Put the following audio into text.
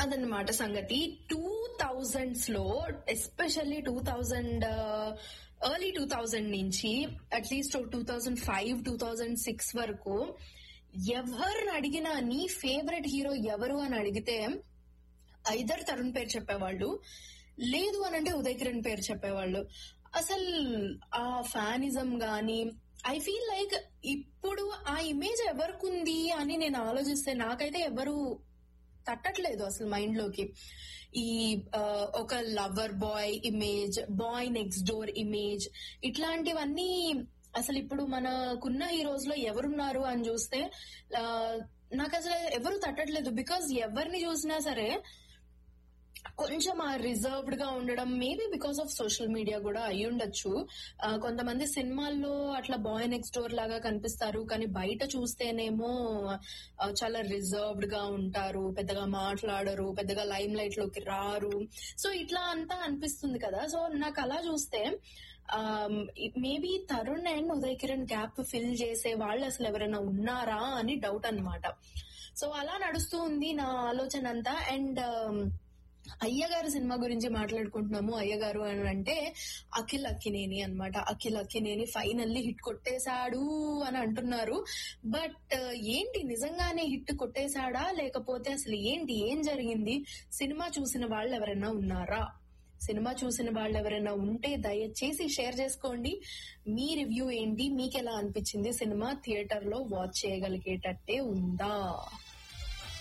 అదన్నమాట సంగతి two thousands లో especially two thousand early two thousand నుంచి at least two thousand five two thousand six వరకు ఎవరిని అడిగినా నీ ఫేవరెట్ హీరో ఎవరు అని అడిగితే ఐదర్ తరుణ్ పేరు చెప్పేవాళ్ళు లేదు అని అంటే ఉదయ్ కిరణ్ పేరు చెప్పేవాళ్ళు అసలు ఆ ఫ్యానిజం గాని ఐ ఫీల్ లైక్ ఇప్పుడు ఆ ఇమేజ్ ఎవరికుంది అని నేను ఆలోచిస్తే నాకైతే ఎవరు తట్టట్లేదు అసలు మైండ్ లోకి ఈ ఆ, ఒక lover boy image boy next door image ఇట్లాంటివన్నీ అసలు ఇప్పుడు మనకున్న హీరోస్ లో ఎవరున్నారు అని చూస్తే ఆ, నాకు అసలు ఎవరు తట్టట్లేదు బికాజ్ ఎవరిని చూసినా సరే కొంచెం ఆ రిజర్వ్డ్ గా ఉండడం maybe because of social media కూడా అయి ఉండొచ్చు ఆ, కొంతమంది సినిమాల్లో అట్లా బాయ్ నెక్స్ట్ డోర్ లాగా కనిపిస్తారు కానీ బయట చూస్తేనేమో ఆ, చాలా రిజర్వ్డ్ గా ఉంటారు పెద్దగా మాట్లాడరు పెద్దగా లైమ్ లైట్ లోకి రారు సో ఇట్లా అంతా అనిపిస్తుంది కదా సో నాకు అలా చూస్తే maybe Tarun and Uday Kiran gap fill చేసే వాళ్ళు అసలు ఎవరైనా ఉన్నారా అని డౌట్ అన్నమాట సో అలా నడుస్తూ ఉంది నా ఆలోచన అంతా అండ్ అయ్యగారు సినిమా గురించి మాట్లాడుకుంటున్నాము అయ్యగారు అని అంటే అఖిల్ అక్కినేని అన్నమాట అఖిల్ అక్కినేని ఫైనల్లీ హిట్ కొట్టేశాడు అని అంటున్నారు బట్ ఏంటి నిజంగానే హిట్ కొట్టేశాడా లేకపోతే అసలు ఏంటి ఏం జరిగింది సినిమా చూసిన వాళ్ళు ఎవరైనా ఉన్నారా సినిమా చూసిన వాళ్ళు ఎవరైనా ఉంటే దయచేసి షేర్ చేసుకోండి మీ రివ్యూ ఏంటి మీకు ఎలా అనిపించింది సినిమా థియేటర్ లో వాచ్ చేయగలిగేటట్టే ఉందా